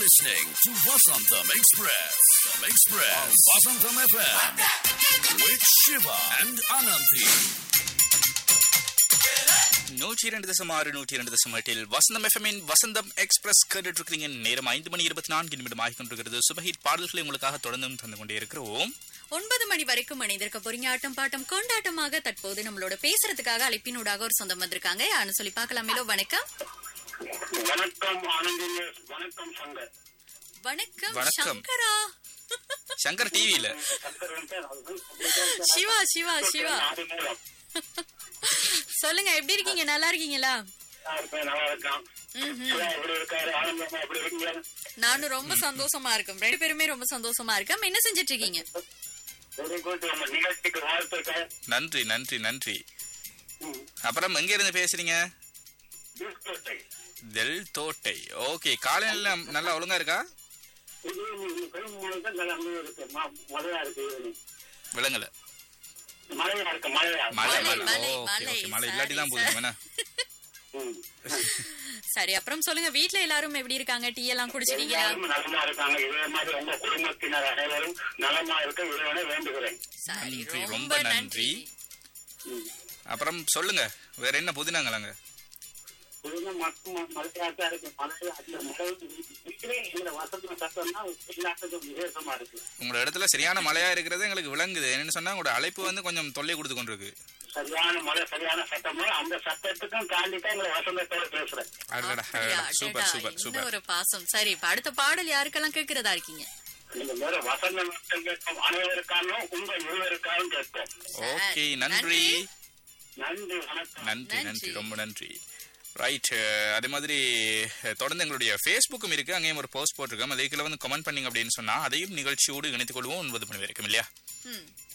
listening to Vasantham Express. Express. On Vasantham FM. With Shiva and Ananthi. நூற்றி இரண்டு தசம் ஆறு நூற்றி இரண்டு தசம் எட்டில் வசந்தம் எஃப்எம்மின் வசந்தம் எக்ஸ்பிரஸ் கேட்டுட்டு இருக்கிறீங்க நேரம் ஐந்து மணி இருபத்தி நான்கு நிமிடம் ஆகிக் கொண்டிருக்கிறது சுபஹிட் பாடல்களை உங்களுக்காக தொடர்ந்தும் தந்து கொண்டே இருக்கிறோம் ஒன்பது மணி வரைக்கும் இணைந்திருக்க போறீங்க ஆட்டம் பாட்டம் கொண்டாட்டமாக தற்போது நம்மளோட பேசுறதுக்காக அழைப்பினூடாக ஒரு சொந்தம் வந்திருக்காங்க யாருன்னு சொல்லி பார்க்கலாமேலோ வணக்கம் வணக்கம் ஆனந்தினி வணக்கம் சங்கர் வணக்கம் வணக்கம். சங்கரா சங்கர் டிவியில சங்கர் வந்து சிவா சிவா சிவா அது மூலம் சொல்லுங்க எப்படி இருக்கீங்க நல்லா இருக்கீங்களா நான் இருப்பேன், நல்லா இருக்கான் சிவா எப்படி இருக்காரு ஆனந்தமா எப்படி இருக்கீங்க நானும் ரொம்ப சந்தோஷமா இருக்கேன் ரெண்டு பேருமே ரொம்ப சந்தோஷமா இருக்கேன் என்ன செஞ்சிட்டு இருக்கீங்க வெரி குட் உங்க நிகழ்ச்சிக்கு வாழ்த்துக்கள் நன்றி நன்றி நன்றி ம். அப்புறம் எங்க இருந்து பேசுறீங்க பிஸ்கோட்டை. தெல் தோட்டை ஓகே காலையில நல்லா ஒழுங்கா இருக்கா இது இந்த பெரும் முழுக்க நல்லா அங்கே இருக்கு ம- மழையா இருக்கு evening. விளங்கல மழையா இருக்கு மழையா மழை மழை, மழை மழை, ஓகே மழை. ஓகே மழை இல்லாட்டி தான் சரி, போதும் என்ன ம். சரி அப்புறம் சொல்லுங்க வீட்ல எல்லாரும் எப்படி இருக்காங்க டீ எல்லாம் குடிச்சிட்டீங்களா எல்லாரும் நலமா இருக்காங்க இதே மாதிரி உங்க குடும்பத்தினர் அனைவரும் நலமா இருக்க இறைவனை வேண்டுகிறேன் சரி நன்றி, ரொம்ப ரொம்ப நன்றி. நன்றி அப்புறம் சொல்லுங்க வேற என்ன புதினாங்களாங்க புதுமை மட்டும் மழையாட்டா இருக்கு மழை அந்த மழை இப்படியே இந்த வசந்த சத்தம்னா எல்லாத்துக்கும் விசேஷமா இருக்கு உங்களோட இடத்துல சரியான மழையா இருக்கிறது எங்களுக்கு விளங்குது என்னன்னு சொன்னா உங்களோட அழைப்பு வந்து கொஞ்சம் தொல்லை கொடுத்து கொண்டிருக்கு சரியான மழை சரியான சத்தமோ அந்த சத்தத்துக்கும் தாண்டி தான் எங்களை வசந்தத்தோட பேசுறேன் அடடா, அப்படியா? அடடா. சூப்பர் அடடா, சூப்பர் என்ன சூப்பர் ஒரு பாசம் சரி இப்ப அடுத்த பாடல் யாருக்கெல்லாம் கேட்கிறதா இருக்கீங்க நீங்க வேற வசந்த மட்டும் கேட்கும் அனைவருக்காகவும் உங்க இருவருக்காகவும் கேட்போம் ஓகே நன்றி நன்றி. நன்றி வணக்கம் நன்றி நன்றி. நன்றி ரொம்ப நன்றி ரைட் அதே மாதிரி அஹ், தொடர்ந்து எங்களுடைய ஃபேஸ்புக்கும் இருக்கு அங்கேயும் ஒரு போஸ்ட் போட்டிருக்கோம் அதே கீழே வந்து கமெண்ட் பண்ணீங்க அப்படின்னு சொன்னா அதையும் நிகழ்ச்சியோடு இணைத்துக் கொள்வோம் ஒன்பது மணி வரைக்கும் இல்லையா ம்